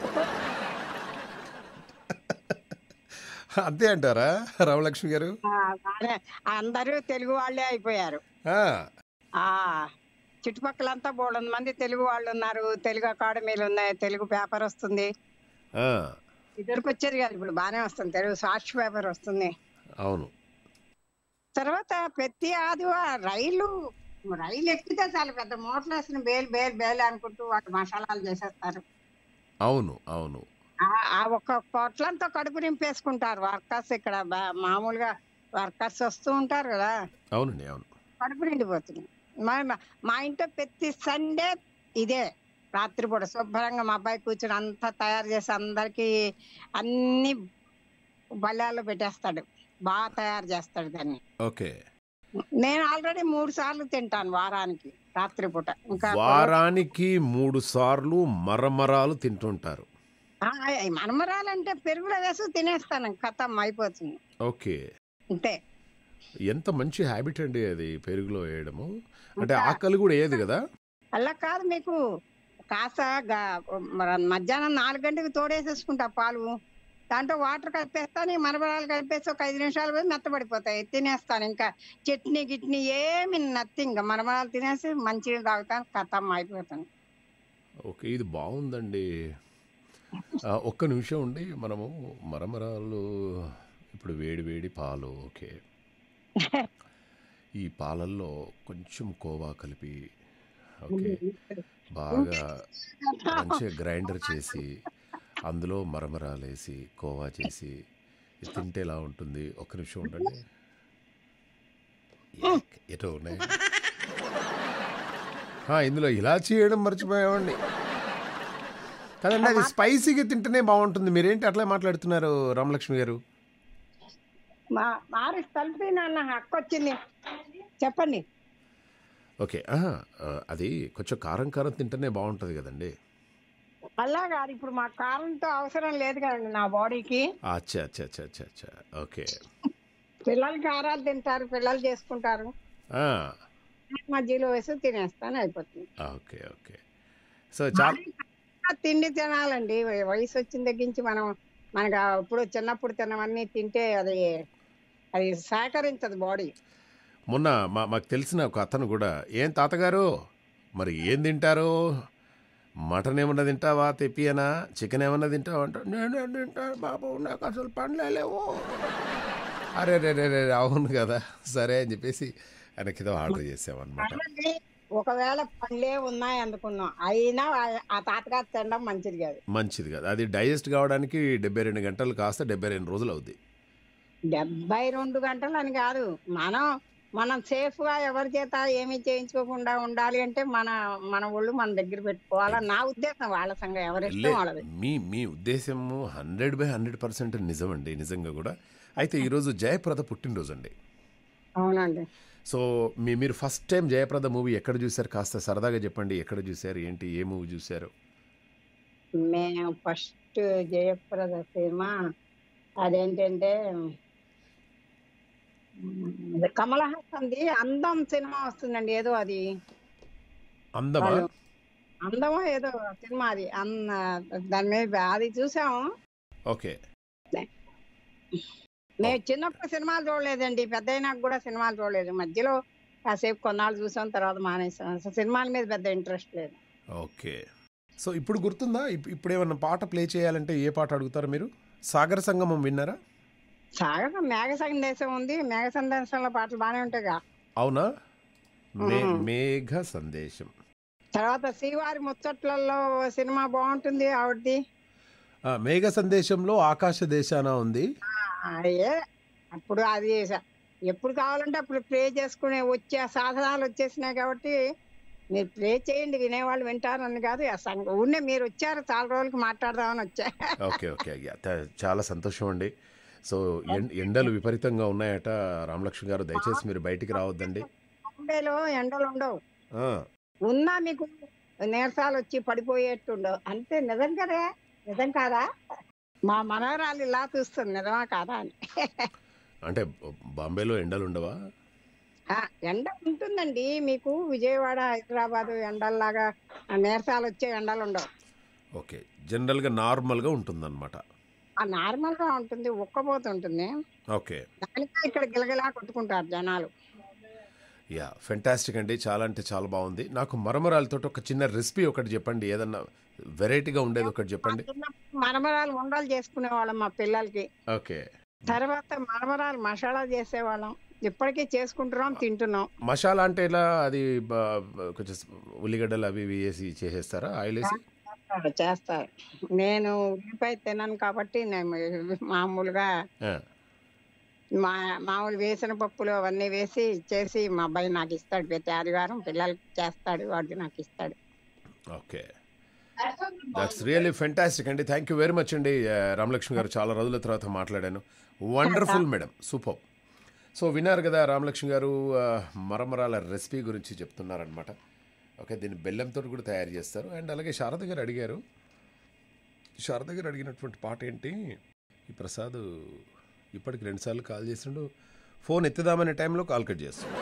అంతే అంటారా రామలక్ష్మి గారు ఆ, బాగానే అందరూ తెలుగు వాళ్ళే అయిపోయారు ఆ, ఆ చుట్టుపక్కలంతా బోళ్ళ మంది తెలుగు వాళ్ళు ఉన్నారు తెలుగు అకాడమీలు ఉన్నాయి తెలుగు పేపర్ వస్తుంది ఆ, ఇద్దరికి వచ్చేది కాదు ఇప్పుడు బాగానే వస్తుంది తెలుగు సాక్షి పేపర్ వస్తుంది అవును తర్వాత ప్రతి ఆదివారం రైలు రైలు ఎక్కితే చాలా పెద్ద మోటార్లు వేసిన బేలు బేలు బేలు అనుకుంటూ వాటి మసాలాలు చేసేస్తారు అవును అవును ఆ- ఆ ఒక్క పొట్లంతో కడుపు నింపేసుకుంటారు వర్కర్స్ ఇక్కడ బా- మామూలుగా వర్కర్స్ వస్తూ ఉంటారు కదా అవునండి అవును కడుపు నిండిపోతుంది మా మా- మా ఇంట్లో ప్రతి సండే ఇదే రాత్రిపూట శుభ్రంగా మా అబ్బాయి కూర్చొని అంతా తయారు చేసి అందరికి అన్ని బల్లాల్లో పెట్టేస్తాడు బాగా తయారు చేస్తాడు దాన్ని ఓకే నేను ఆల్రెడీ మూడు సార్లు తింటాను వారానికి రాత్రిపూట ఇంకా వారానికి మూడు సార్లు మరమరాలు తింటుంటారు ఆ, ఈ మనమరాలంటే పెరుగులో వేసి తినేస్తాను కథం అయిపోతుంది ఓకే అంతే ఎంత మంచి హ్యాబిట్ అండి అది పెరుగులో వేయడము అంటే ఆకలి కూడా ఏది కదా అలా కాదు మీకు కాస్త గా- మరి మధ్యాహ్నం నాలుగు గంటలకు తోడేసేసుకుంటా పాలు దాంట్లో వాటర్ కలిపేస్తాను ఈ మనబరాలు కలిపేసి ఒక ఐదు నిమిషాలు పోయి మెత్తబడిపోతాయి తినేస్తాను ఇంకా చట్నీ గిట్నీ ఏమి నథింగ్ మనమరాలు తినేసి మంచిగా తాగుతాను కథం అయిపోతాను ఓకే ఇది బాగుందండి ఆ, ఒక్క నిమిషం ఉండి మనము మరమరాలు ఇప్పుడు వేడి వేడి పాలు ఓకే ఈ పాలల్లో కొంచెం కోవా కలిపి ఓకే బాగా మంచిగా గ్రైండర్ చేసి అందులో మరమరాలు వేసి కోవా చేసి ఇది తింటే ఎలా ఉంటుంది ఒక్క నిమిషం ఉండండి యాక్, ఎటో ఉన్నాయి ఆ, ఇందులో ఇలా చేయడం మర్చిపోయామండి కదండి అది స్పైసీగా తింటేనే బాగుంటుంది మీరేంటి అట్లా మాట్లాడుతున్నారు రామలక్ష్మి గారు మా మారి కలిపి నాన్న హక్కు వచ్చింది చెప్పండి ఓకే ఆహా, ఆ, అది కొంచెం కారం కారం తింటేనే బాగుంటుంది కదండి అలా కాదు ఇప్పుడు మా కారంతో అవసరం లేదు కదండి నా బాడీకి అచ్చా అచ్చా అచ్చా అచ్చా అచ్చా ఓకే పిల్లలు కారాలు తింటారు పిల్లలు చేసుకుంటారు ఆ, మధ్యలో వేసి తినేస్తాను అయిపోతుంది ఓకే ఓకే సో చాలా ఆ తిండి తినాలండి వయ- వయసు వచ్చిన దగ్గర నుంచి మనం మనకు ఆ ఇప్పుడు చిన్నప్పుడు తినవన్నీ తింటే అది అది సహకరించదు బాడీ మొన్న మా మాకు తెలిసిన ఒక అతను కూడా ఏం తాతగారు మరి ఏం తింటారు మటన్ ఏమన్నా తింటావా తెప్పియనా చికెన్ ఏమన్నా తింటావా అంటే నేను తింటాను బాబు నాకు అసలు పండ్లే లేవు అరే రే రే రే అవును కదా సరే అని చెప్పేసి ఆయనకి ఏదో ఆర్డర్ చేసామన్నమాట అలాగే ఒకవేళ పండ్లే ఉన్నాయి అనుకున్నాం అయినా ఆ- ఆ తాతగారు తినడం మంచిది కాదు మంచిది కాదు అది డైజెస్ట్ కావడానికి డెబ్బై రెండు గంటలు కాస్త డెబ్బై రెండు రోజులు అవుద్ది డెబ్బై రెండు గంటలు అని కాదు మనం మనం సేఫ్ గా ఎవరి చేత ఏమీ చేయించుకోకుండా ఉండాలి అంటే మన మన ఒళ్ళు మన దగ్గర పెట్టుకోవాలా నా ఉద్దేశం వాళ్ళ సంగతి ఎవరి లే ఇష్టం వాళ్ళది మీ మీ ఉద్దేశము హండ్రెడ్ బై హండ్రెడ్ పర్సెంట్ నిజమండి నిజంగా కూడా అయితే ఈరోజు జయప్రద పుట్టినరోజు అండి అవునండి సో మీ మీరు ఫస్ట్ టైం జయప్రద మూవీ ఎక్కడ చూశారు కాస్త సరదాగా చెప్పండి ఎక్కడ చూశారు ఏంటి ఏ మూవీ చూశారు మేము ఫస్ట్ జయప్రద సినిమా అదేంటంటే ఉమ్, కమల్ హాసన్ది అందం సినిమా వస్తుందండి ఏదో అది అందమా వాళ్ళు అందమో ఏదో సినిమా అది అన్న దాని మీద అది చూసాము ఓకే మేము చిన్నప్పుడు సినిమాలు చూడలేదండి పెద్ద అయినాక కూడా సినిమాలు చూడలేదు మధ్యలో కాసేపు కొన్నాళ్ళు చూసాం తర్వాత మానేసాం అసలు సినిమాల మీద పెద్ద ఇంట్రెస్ట్ లేదు ఓకే సో ఇప్పుడు గుర్తుందా ఇప్- ఇప్పుడు ఏమన్నా పాట ప్లే చేయాలంటే ఏ పాట అడుగుతారు మీరు సాగర సంగమం విన్నారా సాగ మేఘ సందేశం ఉంది మేఘ సందేశంలో పాటలు బాగానే ఉంటాయిగా అవునా మే మ్మ్. మేఘ సందేశం తర్వాత శ్రీవారి ముచ్చట్లలో సినిమా బాగుంటుంది ఆవిడది ఆ, మేఘ సందేశంలో ఆకాశ దేశాన ఉంది ఆ, ఏ అప్పుడు అది స- ఎప్పుడు కావాలంటే అప్పుడు ప్లే చేసుకునే వచ్చే సాధనాలు వచ్చేసినాయి కాబట్టి మీరు ప్లే చేయండి వినేవాళ్ళు వింటారని కాదు ఆ సంగ ఊరినే మీరు వచ్చారు చాలా రోజులకి మాట్లాడదామని వచ్చా ఓకే ఓకే అయ్యా త- చాలా సంతోషం అండి సో ఎం- ఎండలు విపరీతంగా ఉన్నాయట రామలక్ష్మి గారు దయచేసి మీరు బయటికి రావద్దండి బాంబేలో ఎండలు ఉండవు ఆ, ఉన్నా మీకు నీరసాలు వచ్చి పడిపోయేట్టుండవు అంతే నిజం కదే నిజం కాదా మా మనవరాలు ఇలా చూస్తుంది నిజమా కాదా అని అంటే బాంబేలో ఎండలు ఉండవా ఆ, ఎండ ఉంటుందండి మీకు విజయవాడ హైదరాబాద్ ఎండల్లాగా ఆ నీరసాలు వచ్చే ఎండలు ఉండవు ఓకే జనరల్గా నార్మల్గా ఉంటుందన్నమాట ఆ నార్మల్ గా ఉంటుంది ఉక్కపోతుంటుంది ఓకే దానికే ఇక్కడ గిలగిలా కొట్టుకుంటారు జనాలు యా ఫెంటాస్టిక్ అండి చాలా అంటే చాలా బాగుంది నాకు మరమరాలతో ఒక చిన్న రెసిపీ ఒకటి చెప్పండి ఏదన్నా వెరైటీగా ఉండేది ఒకటి చెప్పండి చిన్నప్పుడు మరమరాలు ఉండలు చేసుకునే వాళ్ళం మా పిల్లలకి ఓకే తర్వాత మరమరాలు మసాలా చేసేవాళ్ళం ఇప్పటికీ చేసుకుంటున్నాం తింటున్నాం మసాలా అంటే ఇలా అది బ- బ- కొంచెం ఉల్లిగడ్డలు అవి ఇవి వేసి చేసేస్తారా ఆయిల్ వేసి చేస్తారు, చేస్తారు నేను ఉల్లిపాయ తినను కాబట్టి నేను మామూలుగా ఆ, మా మామూలు వేసిన పప్పులు అవన్నీ వేసి చేసి మా అబ్బాయి నాకు ఇస్తాడు ప్రతి ఆదివారం పిల్లలకి చేస్తాడు వాడికి నాకు ఇస్తాడు ఓకే దట్స్ రియల్లీ ఫెంటాస్టిక్ అండి థ్యాంక్ యూ వెరీ మచ్ అండి ఆ, రామలక్ష్మి గారు చాలా రోజుల తర్వాత మాట్లాడాను వండర్ఫుల్ మేడం సూపర్ సో విన్నారు కదా రామలక్ష్మి గారు ఆ, మరమరాల రెసిపీ గురించి చెప్తున్నారనమాట ఓకే దీన్ని బెల్లంతో కూడా తయారు చేస్తారు అండ్ అలాగే శారద గారు అడిగారు శారద గారు అడిగినటువంటి పాట ఏంటి ఈ ప్రసాద్ ఇప్పటికి రెండుసార్లు కాల్ చేసిండు ఫోన్ ఎత్తుదామనే టైంలో కాల్ కట్ చేస్తాడు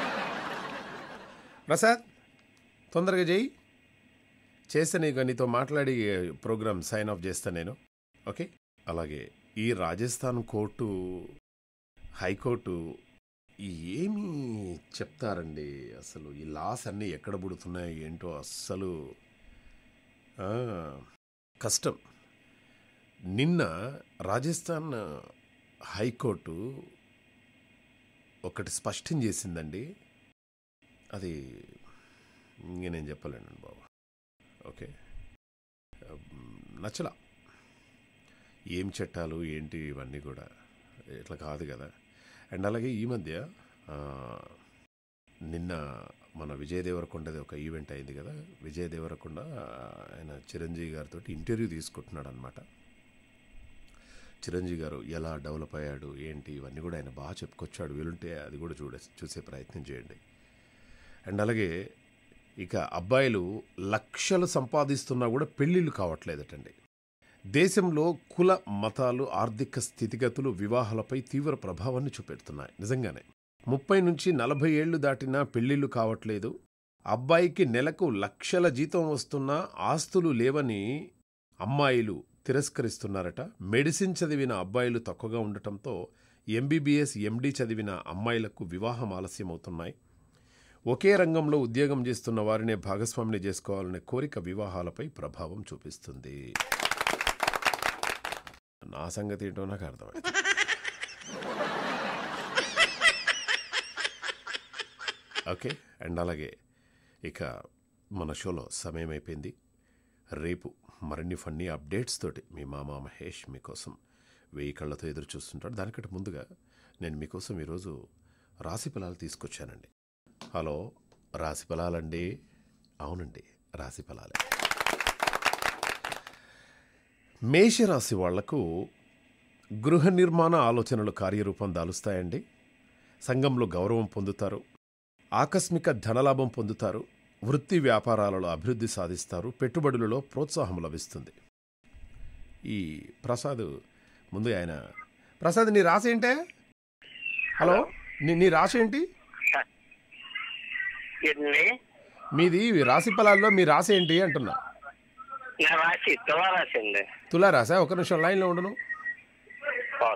ప్రసాద్ తొందరగా చేయి చేస్తే నీకు నీతో మాట్లాడి ప్రోగ్రామ్ సైన్ ఆఫ్ చేస్తా నేను ఓకే అలాగే ఈ రాజస్థాన్ కోర్టు హైకోర్టు ఏమి చెప్తారండి అసలు ఈ లాస్ అన్నీ ఎక్కడ పుడుతున్నాయి ఏంటో అస్సలు ఆ, కష్టం నిన్న రాజస్థాన్ హైకోర్టు ఒకటి స్పష్టం చేసిందండి అది ఇంక నేను చెప్పలేనండి బాబు ఓకే నచ్చలా ఏం చట్టాలు ఏంటి ఇవన్నీ కూడా ఇట్లా కాదు కదా అండ్ అలాగే ఈ మధ్య ఆ, నిన్న మన విజయ్ దేవరకొండది ఒక ఈవెంట్ అయింది కదా విజయ్ దేవరకొండ ఆయన చిరంజీవి గారితో ఇంటర్వ్యూ తీసుకుంటున్నాడు అనమాట చిరంజీవి గారు ఎలా డెవలప్ అయ్యాడు ఏంటి ఇవన్నీ కూడా ఆయన బాగా చెప్పుకొచ్చాడు వీలుంటే అది కూడా చూడే చూసే ప్రయత్నం చేయండి అండ్ అలాగే ఇక అబ్బాయిలు లక్షలు సంపాదిస్తున్నా కూడా పెళ్ళిళ్ళు కావట్లేదటండి దేశంలో కుల మతాలు ఆర్థిక స్థితిగతులు వివాహాలపై తీవ్ర ప్రభావాన్ని చూపెడుతున్నాయి నిజంగానే ముప్పై నుంచి నలభై ఏళ్లు దాటినా పెళ్ళిళ్ళు కావట్లేదు అబ్బాయికి నెలకు లక్షల జీతం వస్తున్నా ఆస్తులు లేవని అమ్మాయిలు తిరస్కరిస్తున్నారట మెడిసిన్ చదివిన అబ్బాయిలు తక్కువగా ఉండటంతో ఎంబీబీఎస్ ఎండీ చదివిన అమ్మాయిలకు వివాహం ఆలస్యమవుతున్నాయి ఒకే రంగంలో ఉద్యోగం చేస్తున్న వారినే భాగస్వామిని చేసుకోవాలనే కోరిక వివాహాలపై ప్రభావం చూపిస్తుంది నా సంగతి ఏంటో నాకు అర్థమైంది ఓకే అండ్ అలాగే ఇక మన షోలో సమయం అయిపోయింది రేపు మరిన్ని ఫన్నీ అప్డేట్స్ తోటి మీ మామ మహేష్ మీకోసం వెయ్యి కళ్ళతో ఎదురు చూస్తుంటాడు దానికంటే ముందుగా నేను మీకోసం ఈరోజు రాశి ఫలాలు తీసుకొచ్చానండి హలో రాశి ఫలాలండి అవునండి రాశి ఫలాలే మేషరాశి వాళ్లకు గృహ నిర్మాణ ఆలోచనలు కార్యరూపం దాలుస్తాయండి సంఘంలో గౌరవం పొందుతారు ఆకస్మిక ధనలాభం పొందుతారు వృత్తి వ్యాపారాలలో అభివృద్ధి సాధిస్తారు పెట్టుబడులలో ప్రోత్సాహం లభిస్తుంది ఈ ప్రసాద్ ముందు ఆయన ప్రసాద్ నీ రాసి ఏంటే హలో నీ నీ రాసి ఏంటి ఏంటండి మీది రాశి ఫలాల్లో మీ రాసి ఏంటి అంటున్నా నా రాశి తులా రాశి అండి తులా రాసా ఒక నిమిషం లైన్లో ఉండను ఓ,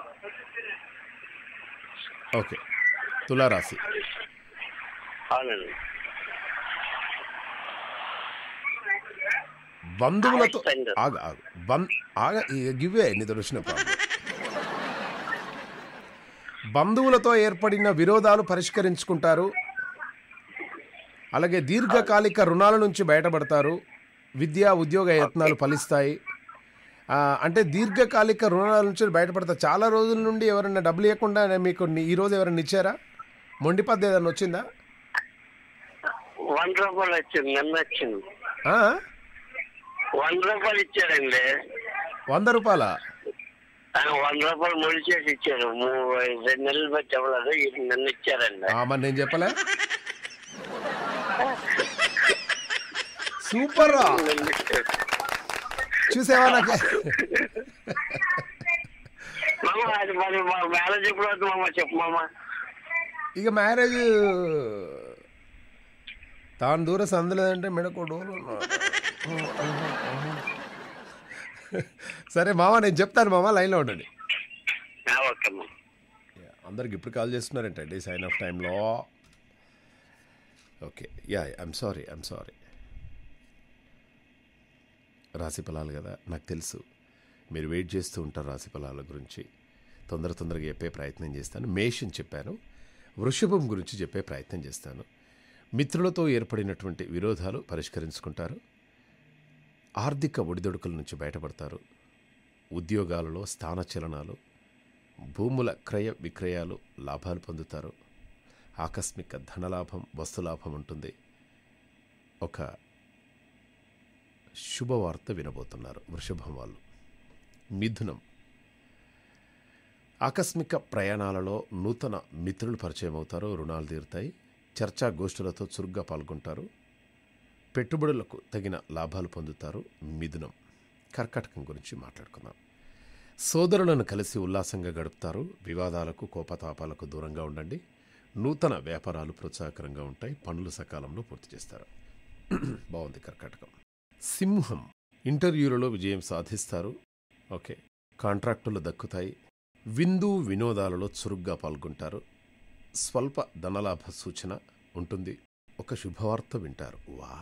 ఓకే తులారాశి అవునండి బంధువులతో Alexander. ఆగ ఆగ బం ఆగ ఇక గివ్వే నీతో వచ్చిన ప్రాబ్లం బంధువులతో ఏర్పడిన విరోధాలు పరిష్కరించుకుంటారు అలాగే దీర్ఘకాలిక రుణాల నుంచి బయటపడతారు విద్యా ఉద్యోగ యత్నాలు ఫలిస్తాయి ఆ, అంటే దీర్ఘకాలిక రుణాల నుంచి బయటపడతారు చాలా రోజుల నుండి ఎవరైనా డబ్బులు ఇవ్వకుండా మీకు ని- ఈ రోజు ఎవరైనా ఇచ్చారా మొండి పద్దు ఏదైనా వచ్చిందా వన్ రూపాయలు వచ్చింది నిన్న వచ్చింది ఆ? వంద రూపాయలు ఇచ్చారండి వంద రూపాయల ఆ, వంద రూపాయలు ముడి చేసి ఇచ్చారు మూ- రెండు నెలలు బట్టి ఇవ్వలేదు ఇది నిన్న ఇచ్చారండి మరి నేను చెప్పలే సూపర్ రా చూసావా నాకు మామ అది మరి మా మ్యారేజ్ ఎప్పుడు అవుతుంది మామ చెప్పు మామ ఇక మ్యారేజ్ తాను దూర సందలేదంటే మెడకు డోలు ఉన్నాడు. సరే మామ నేను చెప్తాను మామ లైన్లో ఉండండి ఆ, ఓకే మామ అందరికి ఇప్పుడు కాల్ చేస్తున్నారంటండి సైన్ ఆఫ్ టైంలో okay yeah I'm sorry I'm sorry రాశి ఫలాలు కదా నాకు తెలుసు మీరు వెయిట్ చేస్తూ ఉంటారు రాశి ఫలాల గురించి తొందర తొందరగా చెప్పే ప్రయత్నం చేస్తాను మేషం చెప్పాను వృషభం గురించి చెప్పే ప్రయత్నం చేస్తాను మిత్రులతో ఏర్పడినటువంటి విరోధాలు పరిష్కరించుకుంటారు ఆర్థిక ఒడిదొడుకుల నుంచి బయటపడతారు ఉద్యోగాలలో స్థానచలనాలు భూముల క్రయ విక్రయాలు లాభాలు పొందుతారు ఆకస్మిక ధనలాభం వస్తులాభం ఉంటుంది ఒక శుభవార్త వినబోతున్నారు వృషభం వాళ్ళు మిథునం ఆకస్మిక ప్రయాణాలలో నూతన మిత్రులు పరిచయం అవుతారు రుణాలు తీరుతాయి చర్చా గోష్ఠులతో చురుగ్గా పాల్గొంటారు పెట్టుబడులకు తగిన లాభాలు పొందుతారు మిథునం కర్కాటకం గురించి మాట్లాడుకుందాం సోదరులను కలిసి ఉల్లాసంగా గడుపుతారు వివాదాలకు కోపతాపాలకు దూరంగా ఉండండి నూతన వ్యాపారాలు ప్రోత్సాహకరంగా ఉంటాయి పనులు సకాలంలో పూర్తి చేస్తారు బాగుంది కర్కాటకం సింహం ఇంటర్వ్యూలలో విజయం సాధిస్తారు ఓకే కాంట్రాక్టులు దక్కుతాయి విందు వినోదాలలో చురుగ్గా పాల్గొంటారు స్వల్ప ధనలాభ సూచన ఉంటుంది ఒక శుభవార్త వింటారు వా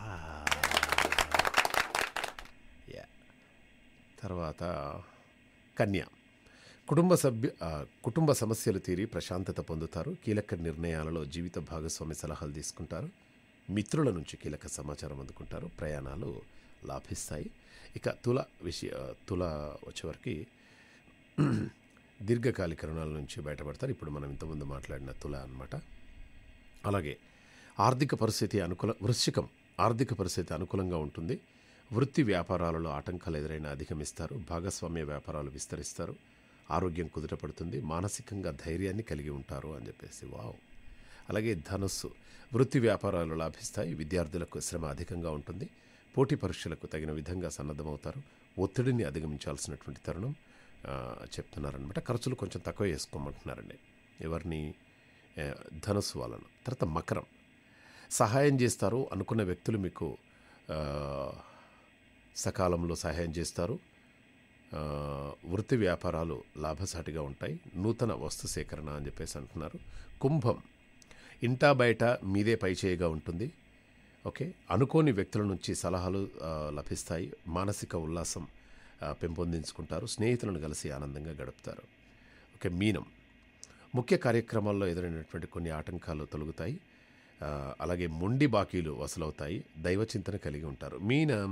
యా. తర్వాత కన్య కుటుంబ సభ్యు ఆ, కుటుంబ సమస్యలు తీరి ప్రశాంతత పొందుతారు కీలక నిర్ణయాలలో జీవిత భాగస్వామి సలహాలు తీసుకుంటారు మిత్రుల నుంచి కీలక సమాచారం అందుకుంటారు ప్రయాణాలు లాభిస్తాయి ఇక తుల విషయ తుల వచ్చేవరకు దీర్ఘకాలిక రుణాల నుంచి బయటపడతారు ఇప్పుడు మనం ఇంతకుముందు మాట్లాడిన తుల అన్నమాట అలాగే ఆర్థిక పరిస్థితి అనుకూల వృశ్చికం ఆర్థిక పరిస్థితి అనుకూలంగా ఉంటుంది వృత్తి వ్యాపారాలలో ఆటంకాలు ఎదురైనా అధిగమిస్తారు భాగస్వామ్య వ్యాపారాలు విస్తరిస్తారు ఆరోగ్యం కుదుటపడుతుంది మానసికంగా ధైర్యాన్ని కలిగి ఉంటారు అని చెప్పేసి వావ్ అలాగే ధనుస్సు వృత్తి వ్యాపారాలు లాభిస్తాయి విద్యార్థులకు శ్రమ అధికంగా ఉంటుంది పోటీ పరీక్షలకు తగిన విధంగా సన్నద్ధమవుతారు ఒత్తిడిని అధిగమించాల్సినటువంటి తరుణం ఆ, చెప్తున్నారనమాట ఖర్చులు కొంచెం తక్కువ చేసుకోమంటున్నారండి ఎవరిని ఆ, ధనుస్సు వాళ్ళను తర్వాత మకరం సహాయం చేస్తారు అనుకున్న వ్యక్తులు మీకు ఆ, సకాలంలో సహాయం చేస్తారు ఆ, వృత్తి వ్యాపారాలు లాభసాటిగా ఉంటాయి నూతన వస్తు సేకరణ అని చెప్పేసి అంటున్నారు కుంభం ఇంటా బయట మీదే పైచేయిగా ఉంటుంది ఓకే అనుకోని వ్యక్తుల నుంచి సలహాలు ఆ, లభిస్తాయి మానసిక ఉల్లాసం ఆ, పెంపొందించుకుంటారు స్నేహితులను కలిసి ఆనందంగా గడుపుతారు ఓకే మీనం ముఖ్య కార్యక్రమాల్లో ఎదురైనటువంటి కొన్ని ఆటంకాలు తొలగుతాయి ఆ, అలాగే మొండి బాకీలు వసూలవుతాయి దైవ చింతన కలిగి ఉంటారు మీనం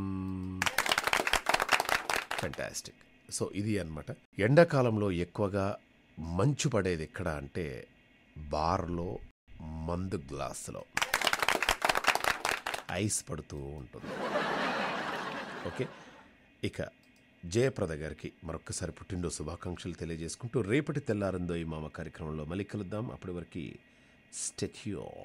ఫెంటాస్టిక్ సో ఇది అన్నమాట ఎండాకాలంలో ఎక్కువగా మంచు పడేది ఎక్కడ అంటే బార్లో మందు గ్లాసులో ఐస్ పడుతూ ఉంటుంది ఓకే ఇక జయప్రద గారికి మరొక్కసారి పుట్టినరోజు శుభాకాంక్షలు తెలియజేసుకుంటూ రేపటి తెల్లారిందో ఈ మామ కార్యక్రమంలో మళ్ళీ కలుద్దాం అప్పటి వరకు స్టెచ్యూ